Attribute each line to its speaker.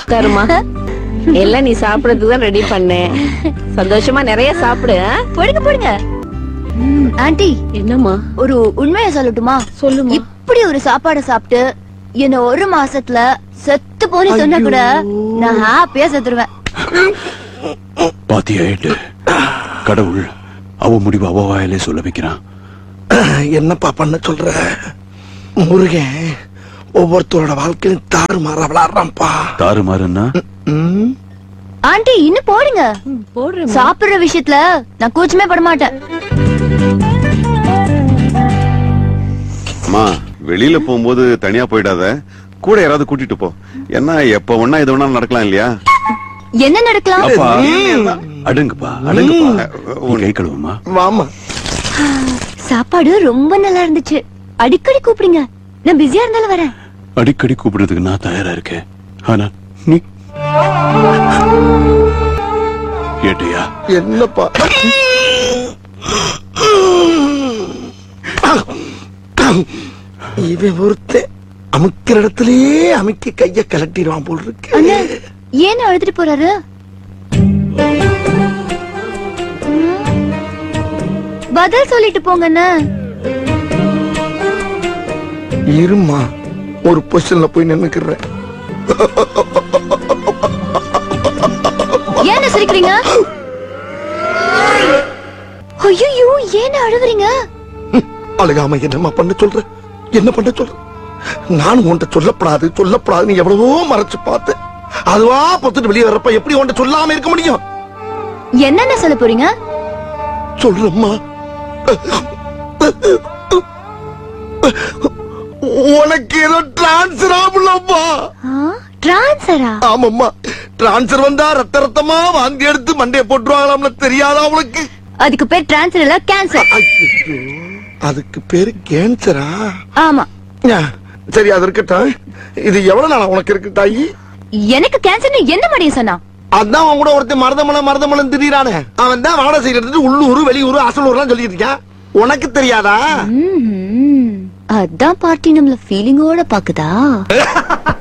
Speaker 1: உட்காருமா எல்லாம் நீ சாப்பிடறதுக்கு தான் ரெடி பண்ணேன் சந்தோஷமா நிறைய சாப்பிடு ஆ?
Speaker 2: போடுங்க போடுங்க ம், ஆண்டி
Speaker 1: என்னம்மா
Speaker 2: ஒரு உண்மையை சொல்லட்டுமா
Speaker 1: சொல்லுமா
Speaker 2: இப்படி ஒரு சாப்பாடு சாப்பிட்டு என்ன ஒரு மாசத்துல செத்து போனி சொன்னா கூட நான் ஹாப்பியா செத்துருவேன்
Speaker 3: பாத்தியா ஏட்டு கடவுள் அவ முடிவு அவ வாயிலே சொல்ல வைக்கிறான்
Speaker 4: என்னப்பா பண்ண சொல்ற முருகன் ஒவ்வொருத்தரோட வாழ்க்கையும் தாறுமாற விளாடுறான்ப்பா
Speaker 3: தாறுமாறுன்னா
Speaker 4: ம்,
Speaker 2: ஆண்டி இன்னும் போடுங்க
Speaker 1: போடுறேன்
Speaker 2: சாப்பிடுற விஷயத்துல நான் கூச்சமே பட மாட்டேன்
Speaker 5: அம்மா வெளியில போகும்போது தனியா போயிடாத கூட யாராவது கூட்டிட்டு போ ஏன்னா எப்ப ஒண்ணா இது ஒண்ணா நடக்கலாம் இல்லையா
Speaker 2: என்ன நடக்கலாம்
Speaker 3: அப்பா அடுங்குப்பா அடுங்குப்பா நீ கை கழுவுமா
Speaker 4: வாமா
Speaker 2: சாப்பாடு ரொம்ப நல்லா இருந்துச்சு அடிக்கடி கூப்பிடுங்க நான் பிஸியா இருந்தாலும் வரேன்
Speaker 3: அடிக்கடி கூப்பிடுறதுக்கு நான் தயாரா இருக்கேன் ஆனா நீ ஏட்டையா
Speaker 4: என்னப்பா இவன் ஒருத்தன் அமுக்கிற இடத்துலயே அமுக்கி கைய கலட்டிடுவான் போல் இருக்கு
Speaker 2: அண்ணா ஏன் அழுதுட்டு போறாரு பதில் சொல்லிட்டு போங்க அண்ணா
Speaker 4: இருமா ஒரு பொசிஷன்ல போய் நின்னுக்கிறேன்
Speaker 2: ஏன் சிரிக்கிறீங்க ஐயோ ஏன் அழுவுறீங்க
Speaker 4: அழுகாம என்னம்மா பண்ண சொல்ற என்ன பண்ண சொல்ற நான் உன்கிட்ட சொல்லப்படாது சொல்லப்படாது நீ எவ்வளவோ மறைச்சு பார்த்து அதுவா பொத்துட்டு வெளியே வர்றப்ப எப்படி உன்கிட்ட சொல்லாம இருக்க முடியும்
Speaker 2: என்னென்ன சொல்ல போறீங்க
Speaker 4: சொல்றம்மா உனக்கு ஏதோ டிரான்ஸ்ஃபர் ஆகலம்மா
Speaker 2: டிரான்சரா
Speaker 4: ஆமாம்மா டிரான்ஸ்ஃபர் வந்தா ரத்த ரத்தமா வாந்தி எடுத்து மண்டைய போட்டுருவாங்களாம்ல தெரியாதா அவளுக்கு
Speaker 2: அதுக்கு பேர் டிரான்சர் இல்ல கேன்சர்
Speaker 4: அதுக்கு பேரு கேன்சரா
Speaker 2: ஆமா
Speaker 4: ஞா, சரி அது இருக்கட்டும் இது எவ்வளவு நாளா உனக்கு இருக்கு தாயி
Speaker 2: எனக்கு கேன்சர்னு என்ன முடியும் சொன்னா
Speaker 4: அதான் அவன் கூட ஒருத்தன் மருதமலம் மருதமலம் திடீரானே அவன் தான் வாடகை செய்யறது உள்ளூர் வெளியூர் அசலூர்லாம் சொல்லிட்டு இருக்கான் உனக்கு தெரியாதா
Speaker 2: ம்ஹும். அதான் பார்ட்டி நம்மள ஃபீலிங்கோட பாக்குதா